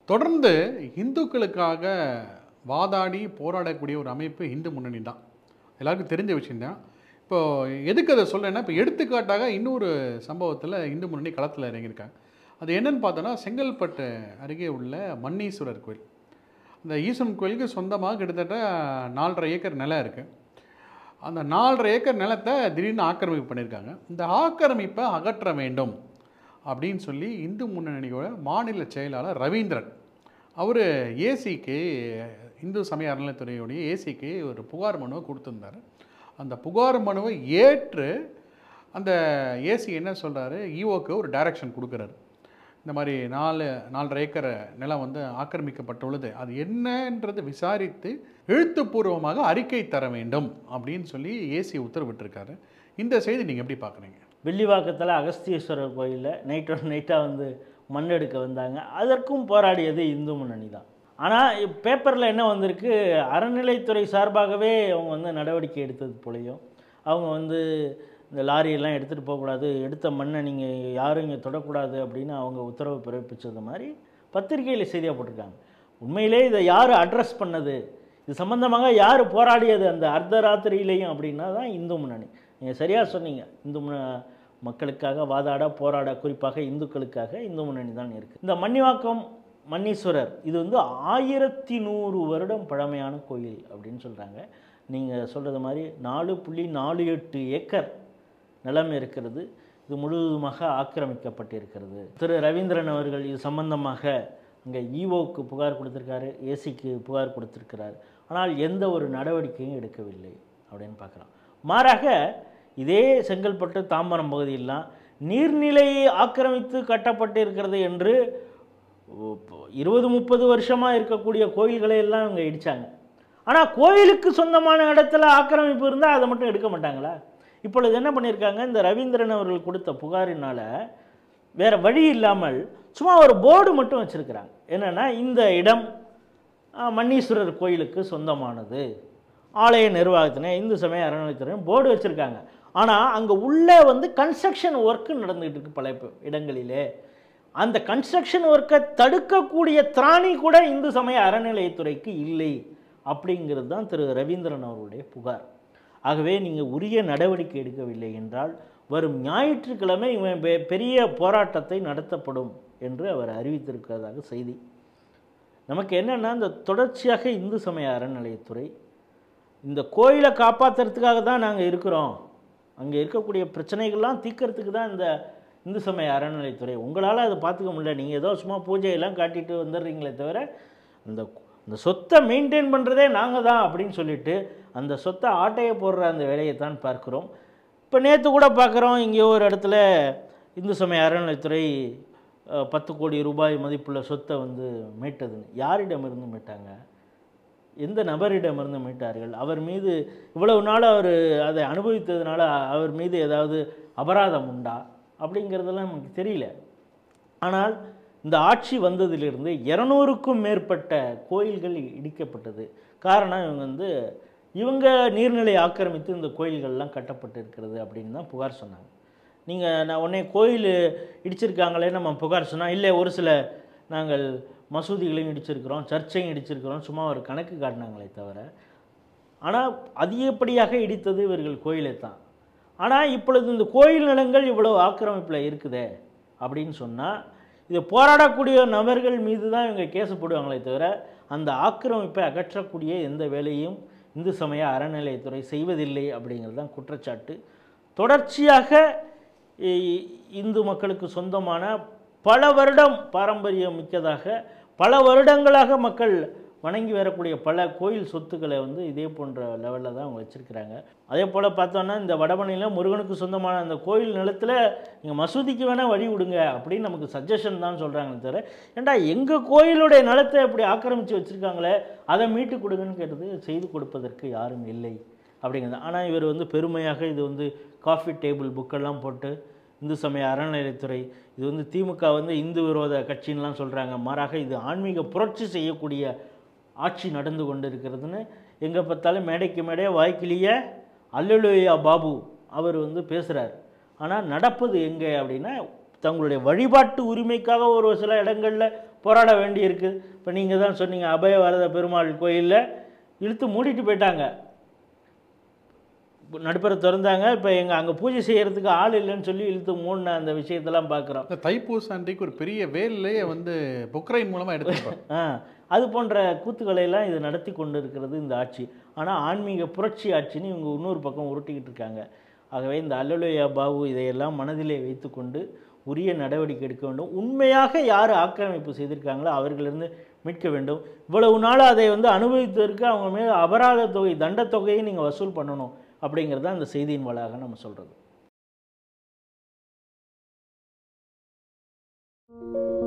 தொடர்ந்து இந்துக்களுக்காக வாதாடி போராடக்கூடிய ஒரு அமைப்பு இந்து முன்னணி தான் எல்லாருக்கும் தெரிஞ்ச விஷயம்தான் இப்போ எதுக்கு அதை சொல்றேன்னா இப்போ எடுத்துக்காட்டாக இன்னொரு சம்பவத்தில் இந்து முன்னணி களத்தில் இறங்கியிருக்காங்க அது என்னன்னு பார்த்தோன்னா செங்கல்பட்டு அருகே உள்ள மன்னீஸ்வரர் கோயில் அந்த ஈஸ்வரன் கோயிலுக்கு சொந்தமாக கிட்டத்தட்ட நாலரை ஏக்கர் நிலம் இருக்குது அந்த நாலரை ஏக்கர் நிலத்தை திடீர்னு ஆக்கிரமிப்பு பண்ணியிருக்காங்க இந்த ஆக்கிரமிப்பை அகற்ற வேண்டும் அப்படின்னு சொல்லி இந்து முன்னணியோட மாநில செயலாளர் ரவீந்திரன் அவர் ஏசிக்கு இந்து சமய அறநிலைத்துறையுடைய ஏசிக்கு ஒரு புகார் மனுவை கொடுத்துருந்தாரு அந்த புகார் மனுவை ஏற்று அந்த ஏசி என்ன சொல்கிறாரு ஈஓக்கு ஒரு டைரக்ஷன் கொடுக்குறாரு இந்த மாதிரி நாலு நாலரை ஏக்கர் நிலம் வந்து ஆக்கிரமிக்கப்பட்டுள்ளது அது என்னன்றது விசாரித்து எழுத்துப்பூர்வமாக அறிக்கை தர வேண்டும் அப்படின்னு சொல்லி ஏசி உத்தரவிட்டிருக்காரு இந்த செய்தி நீங்கள் எப்படி பார்க்குறீங்க வெள்ளிவாக்கத்தில் அகஸ்தீஸ்வரர் கோயிலில் நைட்டோட நைட்டாக வந்து மண் எடுக்க வந்தாங்க அதற்கும் போராடியது இந்து முன்னணி தான் ஆனால் பேப்பரில் என்ன வந்திருக்கு அறநிலைத்துறை சார்பாகவே அவங்க வந்து நடவடிக்கை எடுத்தது போலையும் அவங்க வந்து இந்த லாரியெல்லாம் எடுத்துகிட்டு போகக்கூடாது எடுத்த மண்ணை நீங்கள் யாரும் இங்கே தொடக்கூடாது அப்படின்னு அவங்க உத்தரவு பிறப்பிச்சது மாதிரி பத்திரிகையில் செய்தியாக போட்டிருக்காங்க உண்மையிலே இதை யார் அட்ரஸ் பண்ணது இது சம்பந்தமாக யார் போராடியது அந்த அர்த்தராத்திரியிலையும் அப்படின்னா தான் இந்து முன்னணி நீங்கள் சரியாக சொன்னீங்க இந்து முன்ன மக்களுக்காக வாதாட போராட குறிப்பாக இந்துக்களுக்காக இந்து முன்னணி தான் இருக்குது இந்த மன்னிவாக்கம் மன்னீஸ்வரர் இது வந்து ஆயிரத்தி நூறு வருடம் பழமையான கோயில் அப்படின்னு சொல்கிறாங்க நீங்கள் சொல்கிறது மாதிரி நாலு புள்ளி நாலு எட்டு ஏக்கர் நிலம் இருக்கிறது இது முழுவதுமாக ஆக்கிரமிக்கப்பட்டிருக்கிறது திரு ரவீந்திரன் அவர்கள் இது சம்பந்தமாக அங்கே ஈஓக்கு புகார் கொடுத்துருக்காரு ஏசிக்கு புகார் கொடுத்துருக்கிறார் ஆனால் எந்த ஒரு நடவடிக்கையும் எடுக்கவில்லை அப்படின்னு பார்க்குறோம் மாறாக இதே செங்கல்பட்டு தாம்பரம் பகுதியெல்லாம் நீர்நிலையை ஆக்கிரமித்து கட்டப்பட்டு இருக்கிறது என்று இருபது முப்பது வருஷமாக இருக்கக்கூடிய கோயில்களை எல்லாம் இவங்க இடித்தாங்க ஆனால் கோயிலுக்கு சொந்தமான இடத்துல ஆக்கிரமிப்பு இருந்தால் அதை மட்டும் எடுக்க மாட்டாங்களா இப்பொழுது என்ன பண்ணியிருக்காங்க இந்த ரவீந்திரன் அவர்கள் கொடுத்த புகாரினால் வேறு வழி இல்லாமல் சும்மா ஒரு போர்டு மட்டும் வச்சுருக்கிறாங்க என்னென்னா இந்த இடம் ஆ, மன்னீஸ்வரர் கோயிலுக்கு சொந்தமானது ஆலய நிர்வாகத்தினை இந்து சமய அறநிலைத்துறை போர்டு வச்சுருக்காங்க ஆனால் அங்கே உள்ளே வந்து கன்ஸ்ட்ரக்ஷன் ஒர்க்கு நடந்துகிட்டு இருக்கு பல இப்ப இடங்களிலே அந்த கன்ஸ்ட்ரக்ஷன் ஒர்க்கை தடுக்கக்கூடிய திராணி கூட இந்து சமய அறநிலையத்துறைக்கு இல்லை அப்படிங்கிறது தான் திரு ரவீந்திரன் அவர்களுடைய புகார் ஆகவே நீங்கள் உரிய நடவடிக்கை எடுக்கவில்லை என்றால் வரும் ஞாயிற்றுக்கிழமை இவன் பெ- பெரிய போராட்டத்தை நடத்தப்படும் என்று அவர் அறிவித்திருக்கிறதாக செய்தி நமக்கு என்னென்னா இந்த தொடர்ச்சியாக இந்து சமய அறநிலையத்துறை இந்த கோயிலை காப்பாற்றுறதுக்காக தான் நாங்கள் இருக்கிறோம் அங்கே இருக்கக்கூடிய பிரச்சனைகள்லாம் தீர்க்கறதுக்கு தான் இந்த இந்து சமய அறநிலைத்துறை உங்களால் அதை பார்த்துக்க முடியல நீங்கள் ஏதோ சும்மா பூஜையெல்லாம் காட்டிட்டு வந்துடுறீங்களே தவிர அந்த அந்த சொத்தை மெயின்டைன் பண்ணுறதே நாங்கள் தான் அப்படின்னு சொல்லிட்டு அந்த சொத்தை ஆட்டையை போடுற அந்த வேலையை தான் பார்க்குறோம் இப்போ நேற்று கூட பார்க்குறோம் இங்கே ஒரு இடத்துல இந்து சமய அறநிலைத்துறை அஹ், பத்து கோடி ரூபாய் மதிப்புள்ள சொத்தை வந்து மீட்டதுன்னு யாரிடமிருந்து மீட்டாங்க எந்த நபரிடமிருந்து மீட்டார்கள் அவர் மீது இவ்வளவு நாள் அவர் அதை அனுபவித்ததுனால அவர் மீது ஏதாவது அபராதம் உண்டா அப்படிங்கிறதெல்லாம் நமக்கு தெரியல ஆனால் இந்த ஆட்சி வந்ததிலிருந்து இரநூறுக்கும் மேற்பட்ட கோயில்கள் இடிக்கப்பட்டது காரணம் இவங்க வந்து இவங்க நீர்நிலை ஆக்கிரமித்து இந்த கோயில்கள்லாம் கட்டப்பட்டு இருக்கிறது அப்படின்னு தான் புகார் சொன்னாங்க நீங்கள் நான் உடனே கோயில் இடிச்சிருக்காங்களே நம்ம புகார் சொன்னால் இல்லை ஒரு சில நாங்கள் மசூதிகளையும் இடிச்சிருக்கிறோம் சர்ச்சையும் இடிச்சிருக்கிறோம் சும்மா ஒரு கணக்கு காட்டினாங்களே தவிர ஆனால் அதிகப்படியாக இடித்தது இவர்கள் கோயிலை தான் ஆனால் இப்பொழுது இந்த கோயில் நிலங்கள் இவ்வளவு ஆக்கிரமிப்பில் இருக்குதே அப்படின்னு சொன்னால் இது போராடக்கூடிய நபர்கள் மீது தான் இவங்க கேஸ் போடுவாங்களே தவிர அந்த ஆக்கிரமிப்பை அகற்றக்கூடிய எந்த வேலையும் இந்து சமய அறநிலையத்துறை செய்வதில்லை அப்படிங்கிறது தான் குற்றச்சாட்டு தொடர்ச்சியாக இ- இந்து மக்களுக்கு சொந்தமான பல வருடம் பாரம்பரியம் மிக்கதாக பல வருடங்களாக மக்கள் வணங்கி வரக்கூடிய பல கோயில் சொத்துக்களை வந்து இதே போன்ற லெவலில் தான் அவங்க வச்சுருக்கிறாங்க அதே போல் பார்த்தோன்னா இந்த வடபழனியில் முருகனுக்கு சொந்தமான அந்த கோயில் நிலத்தில் நீங்கள் மசூதிக்கு வேணால் வழி விடுங்க அப்படின்னு நமக்கு சஜஷன் தான் சொல்கிறாங்களே தவிர ஏன்டா எங்கள் கோயிலுடைய நிலத்தை இப்படி ஆக்கிரமித்து வச்சுருக்காங்களே அதை மீட்டு கொடுங்கன்னு கேட்டது செய்து கொடுப்பதற்கு யாரும் இல்லை அப்படிங்கிறது ஆனால் இவர் வந்து பெருமையாக இது வந்து காஃபி டேபிள் புக்கெல்லாம் போட்டு இந்து சமய அறநிலையத்துறை இது வந்து திமுக வந்து இந்து விரோத கட்சின்னுலாம் சொல்கிறாங்க மாறாக இது ஆன்மீக புரட்சி செய்யக்கூடிய ஆட்சி நடந்து கொண்டு இருக்கிறதுன்னு எங்கே பார்த்தாலும் மேடைக்கு மேடையே வாய்க்கிலேயே அல்லலுயா பாபு அவர் வந்து பேசுகிறார் ஆனால் நடப்பது எங்கே அப்படின்னா தங்களுடைய வழிபாட்டு உரிமைக்காக ஒரு சில இடங்களில் போராட வேண்டியிருக்கு இப்போ நீங்கள் தான் சொன்னீங்க அபயவரத பெருமாள் கோயிலில் இழுத்து மூடிட்டு போயிட்டாங்க நடுப்பரை திறந்தாங்க இப்போ எங்கள் அங்கே பூஜை செய்கிறதுக்கு ஆள் இல்லைன்னு சொல்லி இழுத்து மூடின அந்த விஷயத்தெல்லாம் பார்க்குறோம் இந்த தைப்பூச அன்றைக்கு ஒரு பெரிய வேலையே வந்து பொக்ரைன் மூலமா எடுத்துருப்பாங்க ஆ அது போன்ற கூத்துக்களை எல்லாம் இது நடத்தி கொண்டு இருக்கிறது இந்த ஆட்சி ஆனால் ஆன்மீக புரட்சி ஆட்சின்னு இவங்க இன்னொரு பக்கம் உருட்டிக்கிட்டு இருக்காங்க ஆகவே இந்த அல்லலுயா பாபு இதையெல்லாம் மனதிலே வைத்துக்கொண்டு உரிய நடவடிக்கை எடுக்க வேண்டும் உண்மையாக யார் ஆக்கிரமிப்பு செய்திருக்காங்களோ அவர்களிருந்து மீட்க வேண்டும் இவ்வளவு நாள் அதை வந்து அனுபவித்ததற்கு அவங்க மேல் அபராத தொகை தண்டத் தொகையை நீங்கள் வசூல் பண்ணணும் அப்படிங்கிறது தான் இந்த செய்தியின் வழியாக நம்ம சொல்கிறது